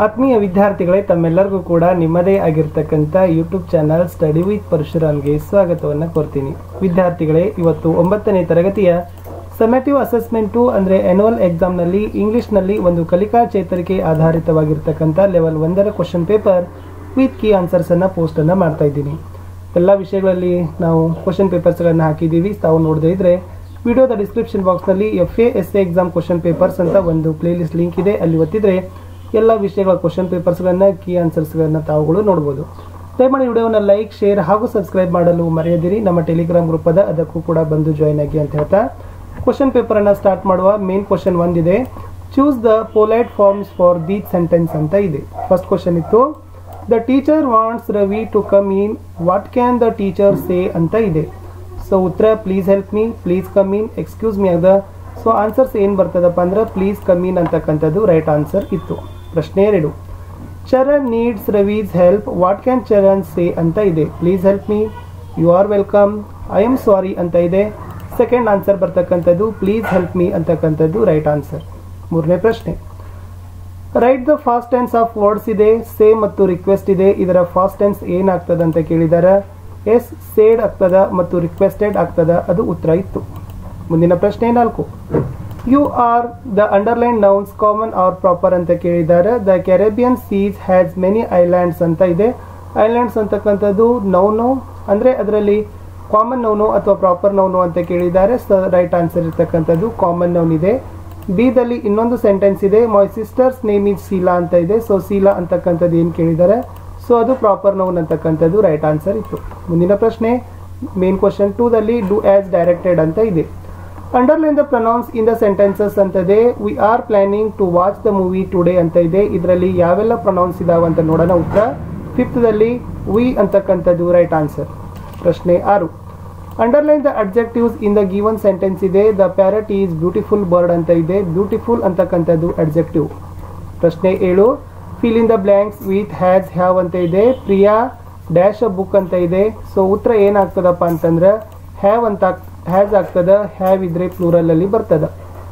ಆತ್ಮೀಯ ವಿದ್ಯಾರ್ಥಿಗಳೇ ತಮ್ಮೆಲ್ಲರಿಗೂ ಕೂಡ ನಿಮ್ಮದೇ ಆಗಿರ್ತಕ್ಕಂಥ ಯೂಟ್ಯೂಬ್ ಚಾನಲ್ ಸ್ಟಡಿ ವಿತ್ ಪರಶುರಾಮ್ಗೆ ಸ್ವಾಗತವನ್ನು ಕೋರ್ತೀನಿ ವಿದ್ಯಾರ್ಥಿಗಳೇ ಇವತ್ತು ಒಂಬತ್ತನೇ ತರಗತಿಯ ಸಮೆಟಿವ್ ಅಸೆಸ್ಮೆಂಟು ಅಂದರೆ ಆನ್ಯುವಲ್ ಎಕ್ಸಾಮ್ನಲ್ಲಿ ಇಂಗ್ಲಿಷ್ನಲ್ಲಿ ಒಂದು ಕಲಿಕಾ ಚೇತರಿಕೆ ಆಧಾರಿತವಾಗಿರ್ತಕ್ಕಂಥ ಲೆವೆಲ್ ಒಂದರ ಕ್ವಶನ್ ಪೇಪರ್ ವಿತ್ ಕೀ ಆನ್ಸರ್ಸನ್ನು ಪೋಸ್ಟನ್ನು ಮಾಡ್ತಾ ಇದ್ದೀನಿ ಎಲ್ಲ ವಿಷಯಗಳಲ್ಲಿ ನಾವು ಕ್ವಶನ್ ಪೇಪರ್ಸ್ಗಳನ್ನು ಹಾಕಿದ್ದೀವಿ ತಾವು ನೋಡದೇ ಇದ್ರೆ ವಿಡಿಯೋದ ಡಿಸ್ಕ್ರಿಪ್ಷನ್ ಬಾಕ್ಸ್ನಲ್ಲಿ F A S A exam question papers ಅಂತ ಒಂದು ಪ್ಲೇಲಿಸ್ಟ್ ಲಿಂಕ್ ಇದೆ ಅಲ್ಲಿ ಒತ್ತಿದ್ರೆ ಎಲ್ಲ ವಿಷಯಗಳ ಕ್ವಶನ್ ಪೇಪರ್ಸ್ಗಳನ್ನು ಕೀ ಆನ್ಸರ್ಸ್ಗಳನ್ನು ತಾವುಗಳು ನೋಡ್ಬೋದು ದಯಮಾಡಿ ವಿಡಿಯೋನ ಲೈಕ್ ಶೇರ್ ಹಾಗೂ ಸಬ್ಸ್ಕ್ರೈಬ್ ಮಾಡಲು ಮರೆಯದಿರಿ ನಮ್ಮ ಟೆಲಿಗ್ರಾಮ್ ಗ್ರೂಪ್ ಅದ ಅದಕ್ಕೂ ಕೂಡ ಬಂದು ಜಾಯ್ನ್ ಆಗಿ ಅಂತ ಹೇಳ್ತಾ ಕ್ವಶನ್ ಪೇಪರನ್ನು ಸ್ಟಾರ್ಟ್ ಮಾಡುವ ಮೇನ್ ಕ್ವಶನ್ ಒಂದಿದೆ choose the polite forms for these sentence ಅಂತ ಇದೆ ಫಸ್ಟ್ ಕ್ವಶನ್ ಇತ್ತು the teacher wants Ravi to come in what can the teacher say ಅಂತ ಇದೆ ಸೊ ಉತ್ತರ please help me please come in excuse me ಅದ so answers ಏನು ಬರ್ತದಪ್ಪ ಅಂದ್ರೆ ಪ್ಲೀಸ್ ಕಮ್ ಇನ್ ಅಂತಕ್ಕಂಥದ್ದು ರೈಟ್ ಆನ್ಸರ್ ಇತ್ತು ಪ್ರಶ್ನೆ ಎರಡು Charan needs Ravi's help what can Charan say ಅಂತ ಇದೆ please help me you are welcome I am sorry ಅಂತ ಇದೆ ಸೆಕೆಂಡ್ ಆನ್ಸರ್ ಬರ್ತಕ್ಕಂಥದ್ದು ಪ್ಲೀಸ್ ಹೆಲ್ಪ್ ಮೀ ಅಂತಕ್ಕಂಥದ್ದು ರೈಟ್ ಆನ್ಸರ್ ಮೂರನೇ ಪ್ರಶ್ನೆ write the past tense of words ಇದೆ ಸೇ ಮತ್ತು ರಿಕ್ವೆಸ್ಟ್ ಇದೆ ಇದರ ಫಾಸ್ಟ್ ಟೆನ್ಸ್ ಏನಾಗ್ತದ ಅಂತ ಕೇಳಿದಾರೆ ಎಸ್ ಸೇಡ್ ಆಗ್ತದ ಮತ್ತು ರಿಕ್ವೆಸ್ಟೆಡ್ ಆಗ್ತದ ಅದು ಉತ್ತರ ಇತ್ತು ಮುಂದಿನ ಪ್ರಶ್ನೆ ನಾಲ್ಕು you are the underline nouns common or proper ಅಂತ ಕೇಳಿದ್ದಾರೆ the Caribbean seas has many islands ಅಂತ ಇದೆ ಐಲ್ಯಾಂಡ್ಸ್ ಅಂತಕ್ಕಂಥದ್ದು ನೌನು ಅಂದರೆ ಅದರಲ್ಲಿ ಕಾಮನ್ ನೌನು ಅಥವಾ ಪ್ರಾಪರ್ ನೌನು ಅಂತ ಕೇಳಿದ್ದಾರೆ ರೈಟ್ ಆನ್ಸರ್ ಇರ್ತಕ್ಕಂಥದ್ದು ಕಾಮನ್ ನೌನ್ ಇದೆ ಬಿದಲ್ಲಿ ಇನ್ನೊಂದು ಸೆಂಟೆನ್ಸ್ ಇದೆ my sister's name is Sheela ಅಂತ ಇದೆ ಸೊ ಶೀಲಾ ಅಂತಕ್ಕಂಥದ್ದು ಏನು ಕೇಳಿದ್ದಾರೆ ಸೊ ಅದು ಪ್ರಾಪರ್ ನೌನ್ ಅಂತಕ್ಕಂಥದ್ದು ರೈಟ್ ಆನ್ಸರ್ ಇತ್ತು ಮುಂದಿನ ಪ್ರಶ್ನೆ ಮೇನ್ ಕ್ವಶನ್ ಟೂದಲ್ಲಿ ಡೂ ಆಸ್ ಡೈರೆಕ್ಟೆಡ್ ಅಂತ ಇದೆ underline the pronouns in the sentences ಅಂತದೆ we are planning to watch the movie today ಅಂತ ಇದೆ ಇದರಲ್ಲಿ ಯಾವೆಲ್ಲ ಪ್ರೊನೌನ್ಸ್ ಇದಾವೆ ಅಂತ ನೋಡೋಣ ಉತ್ತರ ಫಿಫ್ತ್ದಲ್ಲಿ ವಿ ಅಂತಕ್ಕಂಥದ್ದು ರೈಟ್ ಆನ್ಸರ್ ಪ್ರಶ್ನೆ ಆರು underline the adjectives in the given sentence ಇದೆ the parrot is beautiful bird ಅಂತ ಇದೆ ಬ್ಯೂಟಿಫುಲ್ ಅಂತಕ್ಕಂಥದ್ದು ಅಡ್ಜೆಕ್ಟಿವ್ ಪ್ರಶ್ನೆ ಏಳು fill in the blanks with has have ಅಂತ ಇದೆ ಪ್ರಿಯಾ ಡ್ಯಾಶ್ ಅ ಬುಕ್ ಅಂತ ಇದೆ ಸೊ ಉತ್ತರ ಏನಾಗ್ತದಪ್ಪ ಅಂತಂದ್ರೆ ಹ್ಯಾವ್ ಅಂತ ಹ್ಯಾಸ್ ಆಗ್ತದ ಹ್ಯಾವ್ ಇದ್ರೆ ಪ್ಲೂರಲ್ ಅಲ್ಲಿ ಬರ್ತದ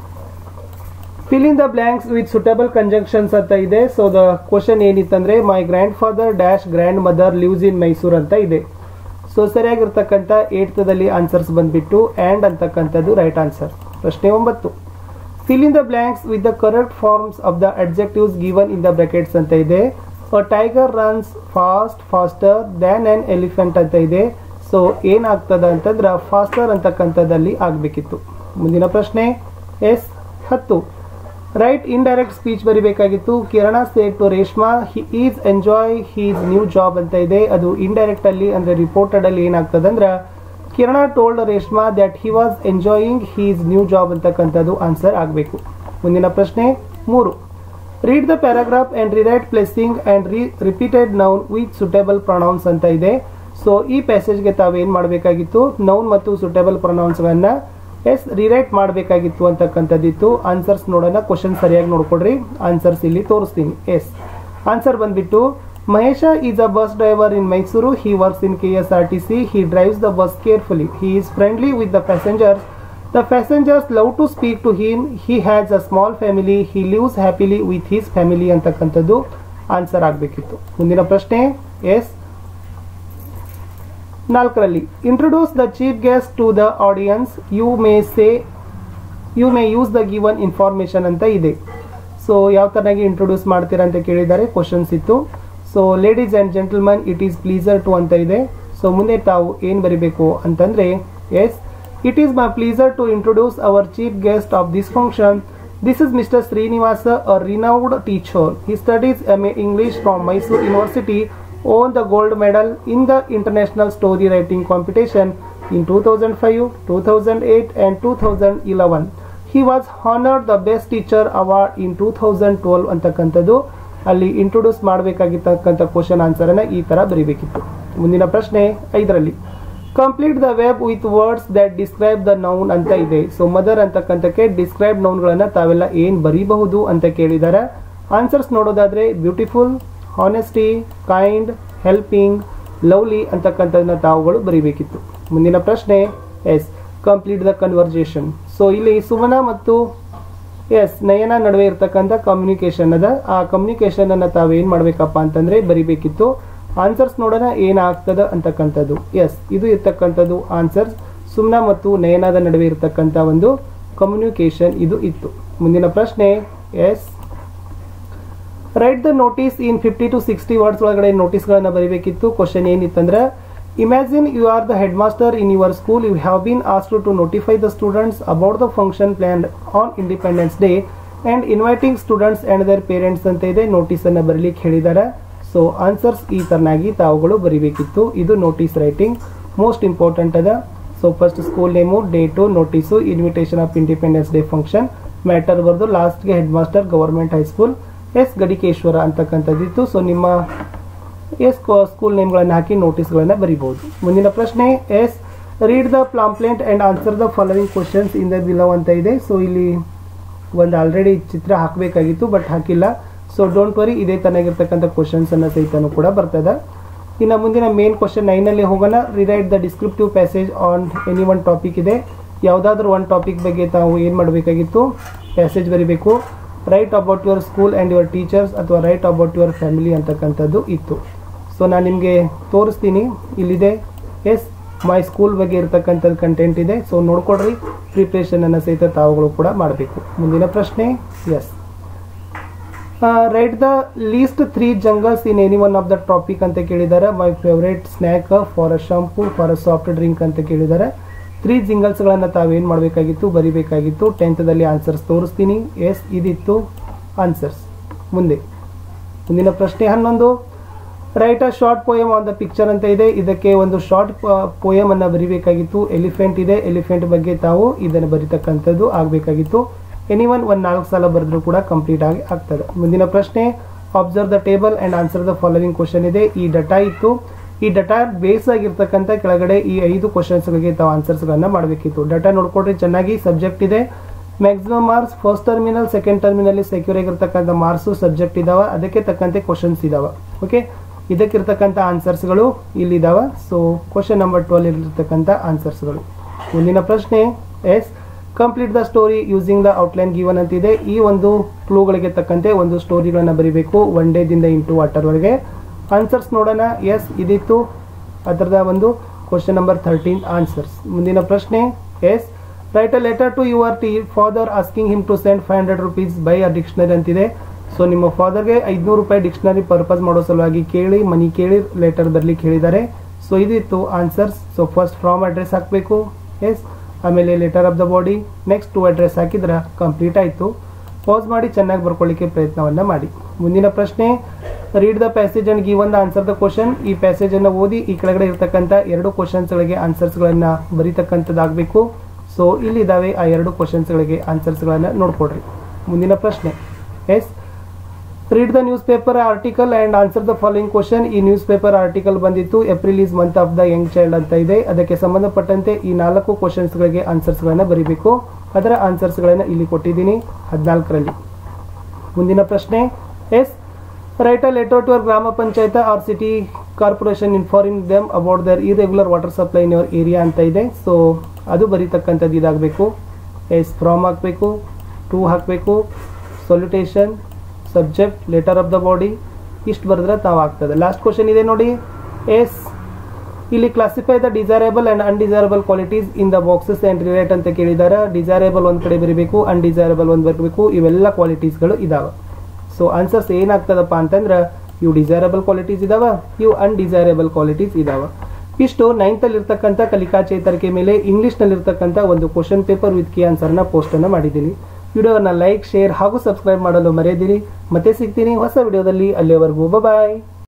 fill in the blanks with suitable conjunctions ಅಂತ ಇದೆ ಸೊ ದ ಕ್ವಶನ್ ಏನಿತ್ತಂದ್ರೆ my grandfather dash grandmother lives in Mysore ಅಂತ ಇದೆ ಸೊ ಸರಿಯಾಗಿರ್ತಕ್ಕಂಥ ಏಟ್ತದಲ್ಲಿ ಆನ್ಸರ್ಸ್ ಬಂದ್ಬಿಟ್ಟು ಆ್ಯಂಡ್ ಅಂತಕ್ಕಂಥದ್ದು ರೈಟ್ ಆನ್ಸರ್ ಪ್ರಶ್ನೆ ಒಂಬತ್ತು fill in the blanks with the correct forms of the adjectives given in the brackets ಅಂತ ಇದೆ a tiger runs fast faster than an elephant ಅಂತ ಇದೆ ಸೊ ಏನಾಗ್ತದ ಅಂತಂದ್ರೆ ಫಾಸ್ಟರ್ ಅಂತಕ್ಕಂಥದ್ದಲ್ಲಿ ಆಗಬೇಕಿತ್ತು ಮುಂದಿನ ಪ್ರಶ್ನೆ ಎಸ್ ಹತ್ತು ರೈಟ್ ಇಂಡೈರೆಕ್ಟ್ ಸ್ಪೀಚ್ ಬರಿಬೇಕಾಗಿತ್ತು Kiran said to Reshma he is enjoy his new job ಅಂತ ಇದೆ ಅದು ಇಂಡೈರೆಕ್ಟ್ ಅಲ್ಲಿ ಅಂದ್ರೆ ರಿಪೋರ್ಟೆಡ್ ಅಲ್ಲಿ ಏನಾಗ್ತದೆ ಅಂದ್ರೆ Kiran told Reshma that he was enjoying his new job ಅಂತಕ್ಕಂಥದ್ದು ಆನ್ಸರ್ ಆಗಬೇಕು ಮುಂದಿನ ಪ್ರಶ್ನೆ ಮೂರು read the paragraph and rewrite placing and re repeated noun with suitable pronouns ಅಂತ ಇದೆ ಸೊ ಈ ಪ್ಯಾಸೇಜ್ಗೆ ತಾವೇನು ಮಾಡಬೇಕಾಗಿತ್ತು ನೌನ್ ಮತ್ತು ಸುಟೇಬಲ್ ಪ್ರೊನೌನ್ಸ್ಗಳನ್ನ ಎಸ್ ರಿರೈಟ್ ಮಾಡಬೇಕಾಗಿತ್ತು ಅಂತಕ್ಕಂಥದ್ದಿತ್ತು ಆನ್ಸರ್ಸ್ ನೋಡೋಣ ಕ್ವಶನ್ ಸರಿಯಾಗಿ ನೋಡ್ಕೊಡ್ರಿ ಆನ್ಸರ್ಸ್ ಇಲ್ಲಿ ತೋರಿಸ್ತೀನಿ ಎಸ್ ಆನ್ಸರ್ ಬಂದ್ಬಿಟ್ಟು Mahesh is a bus driver in Mysuru he works in K S R T C he drives the bus carefully he is friendly with the passengers the passengers love to speak to him he has a small family he lives happily with his family ಅಂತಕ್ಕಂಥದ್ದು answer ಆಗಬೇಕಿತ್ತು ಮುಂದಿನ ಪ್ರಶ್ನೆ yes ನಾಲ್ಕರಲ್ಲಿ introduce the chief guest to the audience you may say you may use the given information ಅಂತ ಇದೆ so ಯಾವ ಥರನಾಗಿ introduce ಮಾಡ್ತೀರಾ ಅಂತ ಕೇಳಿದ್ದಾರೆ ಕ್ವಶನ್ಸ್ ಇತ್ತು so ladies and gentleman it is pleasure to ಅಂತ ಇದೆ ಸೊ ಮುಂದೆ ತಾವು ಏನು ಬರಿಬೇಕು ಅಂತಂದರೆ yes it is my pleasure to introduce our chief guest of this function this is mister Srinivasa a renowned teacher he studies M A English from Mysuru university won the gold medal in the international story writing competition in 2005, 2008 and 2011. He was honored the best teacher award in 2012 ಅಂತಕ್ಕಂಥದ್ದು ಅಲ್ಲಿ introduce ಮಾಡಬೇಕಾಗಿರ್ತಕ್ಕಂಥ question ಆನ್ಸರನ್ನು ಈ ಥರ ಬರೀಬೇಕಿತ್ತು ಮುಂದಿನ ಪ್ರಶ್ನೆ ಐದರಲ್ಲಿ complete the web with words that describe the noun ಅಂತ ಇದೆ so mother ಅಂತಕ್ಕಂಥಕ್ಕೆ ಡಿಸ್ಕ್ರೈಬ್ ನೌನ್ಗಳನ್ನು ತಾವೆಲ್ಲ ಏನು ಬರೀಬಹುದು ಅಂತ ಕೇಳಿದ್ದಾರೆ ಆನ್ಸರ್ಸ್ ನೋಡೋದಾದ್ರೆ beautiful honesty kind helping lovely ಅಂತಕ್ಕಂಥದ್ದನ್ನ ತಾವುಗಳು ಬರೀಬೇಕಿತ್ತು ಮುಂದಿನ ಪ್ರಶ್ನೆ S complete the conversation so ಇಲ್ಲಿ ಸುಮನ ಮತ್ತು ಎಸ್ ನಯನ ನಡುವೆ ಇರ್ತಕ್ಕಂಥ ಕಮ್ಯುನಿಕೇಶನ್ ಅದ ಆ ಕಮ್ಯುನಿಕೇಶನ್ ಅನ್ನ ತಾವೇನ್ ಮಾಡ್ಬೇಕಪ್ಪ ಅಂತಂದ್ರೆ ಬರಿಬೇಕಿತ್ತು ಆನ್ಸರ್ಸ್ ನೋಡೋಣ ಏನಾಗ್ತದ ಅಂತಕ್ಕಂಥದ್ದು ಎಸ್ ಇದು ಇರ್ತಕ್ಕಂಥದ್ದು ಆನ್ಸರ್ಸ್ ಸುಮ್ನ ಮತ್ತು ನಯನದ ನಡುವೆ ಇರ್ತಕ್ಕಂಥ ಒಂದು ಕಮ್ಯುನಿಕೇಶನ್ ಇದು ಇತ್ತು ಮುಂದಿನ ಪ್ರಶ್ನೆ S write the notice in fifty to sixty words ಒಳಗಡೆ ನೋಟಿಸ್ಗಳನ್ನ ಬರೀಬೇಕಿತ್ತು ಕ್ವಶನ್ ಏನಿತ್ತಂದ್ರೆ imagine you are the headmaster in your school you have been asked to notify the students about the function plan on Independence Day and inviting students and their parents ಅಂತ ಇದೆ notice ಅನ್ನ ಬರೀಲಿಕ್ಕೆ ಹೇಳಿದ್ದಾರೆ so answers ಈ ತರನಾಗಿ ತಾವುಗಳು ಬರಿಬೇಕಿತ್ತು ಇದು ನೋಟಿಸ್ ರೈಟಿಂಗ್ ಮೋಸ್ಟ್ ಇಂಪಾರ್ಟೆಂಟ್ ಅದ so first school name date notice invitation of Independence Day function matter ಬರೆದು ಲಾಸ್ಟ್ಗೆ headmaster government high school S Gadikeshwara ಅಂತಕ್ಕಂಥದ್ದಿತ್ತು ಸೊ ನಿಮ್ಮ ಎಸ್ ಸ್ಕೂಲ್ ನೇಮ್ಗಳನ್ನು ಹಾಕಿ ನೋಟಿಸ್ಗಳನ್ನು ಬರಿಬಹುದು ಮುಂದಿನ ಪ್ರಶ್ನೆ S read the pamphlet and answer the following questions in the below ಅಂತ ಇದೆ ಸೊ ಇಲ್ಲಿ ಒಂದು ಆಲ್ರೆಡಿ ಚಿತ್ರ ಹಾಕಬೇಕಾಗಿತ್ತು ಬಟ್ ಹಾಕಿಲ್ಲ ಸೊ ಡೋಂಟ್ ವರಿ ಇದೇ ತನಾಗಿರ್ತಕ್ಕಂಥ ಕ್ವಶನ್ಸ್ ಅನ್ನ ಸಹಿತನೂ ಕೂಡ ಬರ್ತದ ಇನ್ನು ಮುಂದಿನ ಮೇನ್ ಕ್ವಶನ್ ನೈನಲ್ಲಿ ಹೋಗೋಣ rewrite the descriptive passage on any one topic ಇದೆ ಯಾವುದಾದ್ರೂ ಒಂದು ಟಾಪಿಕ್ ಬಗ್ಗೆ ತಾವು ಏನು ಮಾಡಬೇಕಾಗಿತ್ತು ಪ್ಯಾಸೇಜ್ ಬರಿಬೇಕು write about your school and your teachers ಅಥವಾ ರೈಟ್ ಅಬೌಟ್ ಯುವರ್ ಫ್ಯಾಮಿಲಿ ಅಂತಕ್ಕಂಥದ್ದು ಇತ್ತು ಸೊ ನಾನು ನಿಮಗೆ ತೋರಿಸ್ತೀನಿ ಇಲ್ಲಿದೆ ಎಸ್ ಮೈ ಸ್ಕೂಲ್ ಬಗ್ಗೆ ಇರತಕ್ಕಂಥದ್ದು ಕಂಟೆಂಟ್ ಇದೆ ಸೊ ನೋಡ್ಕೊಡ್ರಿ ಪ್ರಿಪ್ರೇಷನ್ ಅನ್ನು ಸಹಿತ ತಾವುಗಳು ಕೂಡ ಮಾಡಬೇಕು ಮುಂದಿನ ಪ್ರಶ್ನೆ S write the least three jingles in any one of the topic ಅಂತ ಕೇಳಿದ್ದಾರೆ my favourite snack for a shampoo for a soft drink ಅಂತ ಕೇಳಿದ್ದಾರೆ ತ್ರೀ ಜಿಂಗಲ್ಸ್ಗಳನ್ನು ತಾವೇನು ಮಾಡಬೇಕಾಗಿತ್ತು ಬರಿಬೇಕಾಗಿತ್ತು ಟೆಂತ್ದಲ್ಲಿ ಆನ್ಸರ್ಸ್ ತೋರಿಸ್ತೀನಿ ಎಸ್ ಇದಿತ್ತು ಆನ್ಸರ್ಸ್ ಮುಂದೆ ಮುಂದಿನ ಪ್ರಶ್ನೆ ಹನ್ನೊಂದು write a short poem on the picture ಅಂತ ಇದೆ ಇದಕ್ಕೆ ಒಂದು ಶಾರ್ಟ್ ಪೋಯಮ್ ಅನ್ನ ಬರಿಬೇಕಾಗಿತ್ತು ಎಲಿಫೆಂಟ್ ಇದೆ ಎಲಿಫೆಂಟ್ ಬಗ್ಗೆ ತಾವು ಇದನ್ನು ಬರಿತಕ್ಕಂಥದ್ದು ಆಗಬೇಕಾಗಿತ್ತು ಎನಿ ಒನ್ ಒಂದು ನಾಲ್ಕು ಸಲ ಬರೆದ್ರು ಕೂಡ ಕಂಪ್ಲೀಟ್ ಆಗಿ ಆಗ್ತದೆ ಮುಂದಿನ ಪ್ರಶ್ನೆ observe the table and answer the following question ಇದೆ ಈ ಡಟಾ ಇತ್ತು ಈ ಡಟಾ ಬೇಸ್ ಆಗಿರ್ತಕ್ಕಂಥ ಕೆಳಗಡೆ ಈ ಐದು ಕ್ವಶನ್ಸ್ಗಳಿಗೆ ತಾವು ಆನ್ಸರ್ಸ್ಗಳನ್ನ ಮಾಡಬೇಕಿತ್ತು ಡಟಾ ನೋಡ್ಕೊಡ್ರಿ ಚೆನ್ನಾಗಿ ಸಬ್ಜೆಕ್ಟ್ ಇದೆ maximum marks first terminal second ಟರ್ಮಿನಲ್ಲಿ ಸೆಕ್ಯೂರ್ ಆಗಿರ್ತಕ್ಕಂಥ ಮಾರ್ಕ್ಸು ಸಬ್ಜೆಕ್ಟ್ ಇದಾವ ಅದಕ್ಕೆ ತಕ್ಕಂತೆ ಕ್ವಶನ್ಸ್ ಇದಾವ ಓಕೆ ಇದಕ್ಕಿರ್ತಕ್ಕಂಥ ಆನ್ಸರ್ಸ್ಗಳು ಇಲ್ಲಿದಾವ ಸೊ ಕ್ವಶನ್ ನಂಬರ್ ಟ್ವೆಲ್ ಇರತಕ್ಕಂಥ ಆನ್ಸರ್ಸ್ಗಳು ಮುಂದಿನ ಪ್ರಶ್ನೆ S complete the story using the outline given ಅಂತಿದೆ ಈ ಒಂದು ಕ್ಲೂಗಳಿಗೆ ತಕ್ಕಂತೆ ಒಂದು ಸ್ಟೋರಿಗಳನ್ನ ಬರೀಬೇಕು ಒನ್ ಡೇದಿಂದ ಇಂಟು ವಾಟರ್ವರೆಗೆ ಆನ್ಸರ್ಸ್ ನೋಡೋಣ ಎಸ್ ಇದಿತ್ತು ಅದರದ ಒಂದು ಕ್ವಶನ್ ನಂಬರ್ ಥರ್ಟೀನ್ ಆನ್ಸರ್ಸ್ ಮುಂದಿನ ಪ್ರಶ್ನೆ S write a letter to your T father asking him to send five hundred rupees by a dictionary ಅಂತಿದೆ ಸೊ ನಿಮ್ಮ ಫಾದರ್ಗೆ ಐದುನೂರು ರೂಪಾಯಿ ಡಿಕ್ಷನರಿ ಪರ್ಪಸ್ ಮಾಡೋ ಸಲುವಾಗಿ ಕೇಳಿ ಮನಿ ಕೇಳಿ ಲೆಟರ್ ಬರ್ಲಿಕ್ಕೆ ಹೇಳಿದ್ದಾರೆ ಸೊ ಇದಿತ್ತು answers so first from address ಹಾಕಬೇಕು ಎಸ್ ಆಮೇಲೆ letter of the body next to address ಹಾಕಿದ್ರೆ ಕಂಪ್ಲೀಟ್ ಆಯಿತು ಪಾಸ್ ಮಾಡಿ ಚೆನ್ನಾಗಿ ಬರ್ಕೊಳ್ಳಿಕ್ಕೆ ಪ್ರಯತ್ನವನ್ನ ಮಾಡಿ ಮುಂದಿನ ಪ್ರಶ್ನೆ read the passage and give the answer the question ಈ ಪ್ಯಾಸೇಜ್ ಅನ್ನು ಓದಿ ಈ ಕೆಳಗಡೆ ಇರತಕ್ಕಂಥ ಎರಡು ಕ್ವಶನ್ಸ್ಗಳಿಗೆ ಆನ್ಸರ್ಸ್ಗಳನ್ನ ಬರೀತಕ್ಕಂಥದ್ದಾಗಬೇಕು ಸೊ ಇಲ್ಲಿದ್ದಾವೆ ಆ ಎರಡು ಕ್ವಶನ್ಸ್ಗಳಿಗೆ ಆನ್ಸರ್ಸ್ಗಳನ್ನ ನೋಡ್ಕೊಡ್ರಿ ಮುಂದಿನ ಪ್ರಶ್ನೆ S read the news paper article and answer the following question ಈ ನ್ಯೂಸ್ ಪೇಪರ್ ಆರ್ಟಿಕಲ್ ಬಂದಿತ್ತು April is month of the young child ಅಂತ ಇದೆ ಅದಕ್ಕೆ ಸಂಬಂಧಪಟ್ಟಂತೆ ಈ ನಾಲ್ಕು ಕ್ವಶನ್ಸ್ಗಳಿಗೆ ಆನ್ಸರ್ಸ್ಗಳನ್ನ ಬರೀಬೇಕು ಅದರ ಆನ್ಸರ್ಸ್ಗಳನ್ನ ಇಲ್ಲಿ ಕೊಟ್ಟಿದ್ದೀನಿ ಹದಿನಾಲ್ಕರಲ್ಲಿ ಮುಂದಿನ ಪ್ರಶ್ನೆ S write a letter to our grama panchayat or city corporation informing them about their irregular water supply in your area ಅಂತ ಇದೆ ಸೊ ಅದು ಬರೀತಕ್ಕಂಥದ್ದು ಇದಾಗಬೇಕು ಎಸ್ ಫ್ರಾಮ್ ಹಾಕಬೇಕು ಟು ಹಾಕಬೇಕು salutation subject letter of the body ಇಷ್ಟು ಬರೆದ್ರೆ ತಾವು ಆಗ್ತದೆ ಲಾಸ್ಟ್ ಕ್ವಶನ್ ಇದೆ ನೋಡಿ ಎಸ್ ಇಲ್ಲಿ classify the desirable and undesirable qualities in the boxes and relate ಅಂತ ಕೇಳಿದ್ದಾರೆ ಡಿಸೈರಬಲ್ ಒಂದ್ ಕಡೆ ಬರೀಬೇಕು ಅನ್ಡಿಸೈರಬಲ್ ಒಂದ್ ಬರಬೇಕು ಇವೆಲ್ಲ ಕ್ವಾಲಿಟೀಸ್ಗಳು ಇದಾವೆ ಸೊ ಆನ್ಸರ್ಸ್ ಏನಾಗ್ತದಪ್ಪ ಅಂತಂದ್ರೆ ಇವು ಡಿಸೈರಬಲ್ ಕ್ವಾಲಿಟೀಸ್ ಇದಾವ ಇವು ಅನ್ಡಿಸೈರಬಲ್ ಕ್ವಾಲಿಟೀಸ್ ಇದಾವ ಇಷ್ಟು ನೈನ್ತ್ ಅಲ್ಲಿ ಇರ್ತಕ್ಕಂಥ ಕಲಿಕಾ ಚೇತರಿಕೆ ಮೇಲೆ ಇಂಗ್ಲಿಷ್ ನಲ್ಲಿ ಇರ್ತಕ್ಕಂಥ ಒಂದು question paper with key answer ನ ಪೋಸ್ಟ್ ಅನ್ನ ಮಾಡಿದ್ದೀನಿ ವಿಡಿಯೋನ ಲೈಕ್ ಶೇರ್ ಹಾಗೂ ಸಬ್ಸ್ಕ್ರೈಬ್ ಮಾಡಲು ಮರೆಯದಿರಿ ಮತ್ತೆ ಸಿಗ್ತೀನಿ ಹೊಸ ವಿಡಿಯೋದಲ್ಲಿ ಅಲ್ಲಿಯವರೆಗೂ ಬಾಯ್